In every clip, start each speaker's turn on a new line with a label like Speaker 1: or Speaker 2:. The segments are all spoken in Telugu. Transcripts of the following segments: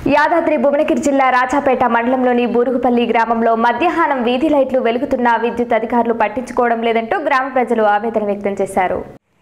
Speaker 1: యాదాద్రి భువనగిరి జిల్లా రాజాపేట మండలంలోని బూరుగుపల్లి గ్రామంలో మధ్యాహ్నం వీధి లైట్లు వెలుగుతున్న విద్యుత్ అధికారులు పట్టించుకోవడం లేదంటూ గ్రామ ప్రజలు ఆవేదన వ్యక్తం చేశారు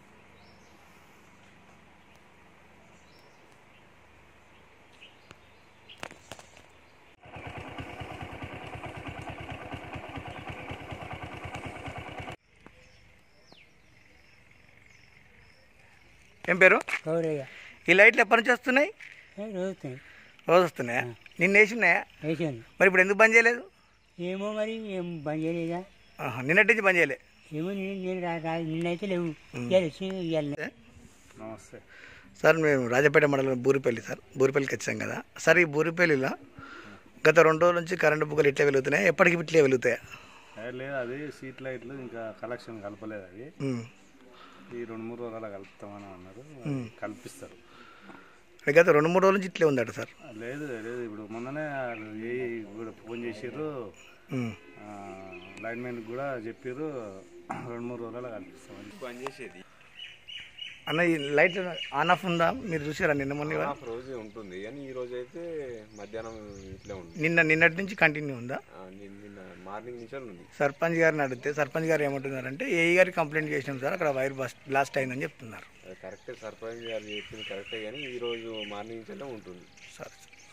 Speaker 2: ఏం పేరు
Speaker 3: గౌరయ్య
Speaker 2: ఈ లైట్లు ఎప్పటి నుంచి వస్తున్నాయి
Speaker 3: రోజుతుంది
Speaker 2: రోజు వస్తున్నాయా నిన్న వేసి ఉన్నాయా
Speaker 3: వేసాను
Speaker 2: మరి ఇప్పుడు ఎందుకు బంద్ చేయలేదు
Speaker 3: ఏమో మరి ఏం బంద్ చేయలేదా
Speaker 2: ఆహా, నిన్నటి నుంచి బంద్ చేయలే
Speaker 3: ఏమో నేను నేను రా- రా- నిన్నైతే లేవు ఇవాళ వచ్చి ఇవాళ
Speaker 2: నమస్తే సార్ మేము రాజపేట మండలం బూరిపల్లి సార్ బూరిపల్లికి వచ్చాం కదా సార్ ఈ బూరిపల్లిలో గత రెండు రోజుల నుంచి కరెంటు బుగ్గలు ఇట్లా వెలుగుతున్నాయి ఎప్పటికి ఇట్లే వెలుగుతాయా
Speaker 4: ఏ, లేదు అది సీట్ లైట్లు ఇంకా కలెక్షన్ కలపలేదు అది
Speaker 2: ఉమ్.
Speaker 4: ఈ రెండు మూడు రోజులు కలుపుతామని అన్నారు కల్పిస్తారు
Speaker 2: గత రెండు మూడు రోజుల నుంచి ఇట్లే ఉందట సార్
Speaker 4: లేదు లేదు ఇప్పుడు మొన్ననే వాళ్ళు ఏ కూడా ఫోన్ చేసారు
Speaker 2: ఉమ్.
Speaker 4: లైన్ మ్యాన్ కూడా చెప్పారు రెండు మూడు రోజులు కల్పిస్తామని బంద్ చేసేది
Speaker 2: అన్న ఈ లైట్ ఆన్ ఆఫ్ ఉందా మీరు చూసారా నిన్న మొన్న ఇవాళ?
Speaker 5: హాఫ్ రోజే ఉంటుంది కానీ ఈ రోజు అయితే మధ్యాహ్నం ఇట్లే ఉంది
Speaker 2: నిన్న నిన్నటి నుంచి కంటిన్యూ ఉందా
Speaker 5: ఆ, నిన్న నిన్న మార్నింగ్ నుంచి ఉంది
Speaker 2: సర్పంచ్ గారిని అడిగితే సర్పంచ్ గారు ఏమంటున్నారంటే ఏఈ గారికి కంప్లైంట్ చేసినాం సార్ అక్కడ వైర్ బస్ట్ బ్లాస్ట్ అయిందని చెప్తున్నారు
Speaker 5: అది కరెక్టే సర్పంచ్ గారు చెప్పింది కరెక్టే కానీ ఈ రోజు మార్నింగ్ నుంచే ఉంటుంది
Speaker 2: సార్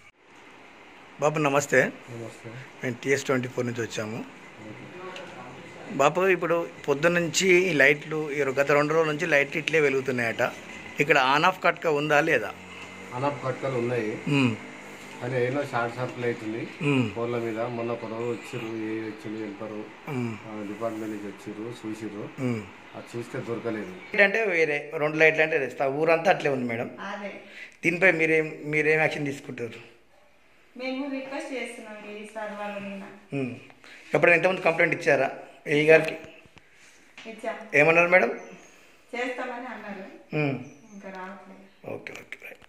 Speaker 2: బాబు నమస్తే మేము టీఎస్ ట్వంటీ ఫోర్ నుంచి వచ్చాము బాబు ఇప్పుడు పొద్దున్న నుంచి ఈ లైట్లు ఈ గత రెండు రోజుల నుంచి లైట్లు ఇట్లే వెలుగుతున్నాయట ఇక్కడ ఆన్ ఆఫ్ కట్క ఉందా లేదా
Speaker 6: అనప్ కట్కలు ఉన్నాయి
Speaker 2: ఉమ్,
Speaker 6: కానీ ఏదో షార్ట్ సర్క్యూట్ అవుతుంది
Speaker 2: ఉమ్,
Speaker 6: ఫోన్ల మీద మొన్న ఒక రోజు వచ్చిర్రు ఏ వచ్చిర్రు వెళ్తారు
Speaker 2: ఉమ్,
Speaker 6: డిపార్ట్మెంట్ నుంచి వచ్చిర్రు చూసిర్రు
Speaker 2: ఉమ్.
Speaker 6: అది చూస్తే దొరకలేదు
Speaker 2: అంటే వేరే రెండు లైట్లు అంటే తెస్తా ఊరంతా అట్లే ఉంది మేడం దీనిపై మీరేం మీరేం యాక్షన్ తీసుకుంటారు
Speaker 7: మేము రిక్వెస్ట్ చేస్తున్నాం ఈ సార్ వాళ్ళ మీద
Speaker 2: ఉమ్. ఎప్పుడైనా ఇంతకుముందు కంప్లైంట్ ఇచ్చారా ఏఈ గారికి
Speaker 7: ఇచ్చాం
Speaker 2: ఏమన్నారు మేడం
Speaker 7: చేస్తామని అన్నారు
Speaker 2: ఉమ్.
Speaker 7: ఇంకా రావట్లేదు
Speaker 2: ఓకే ఓకే రైట్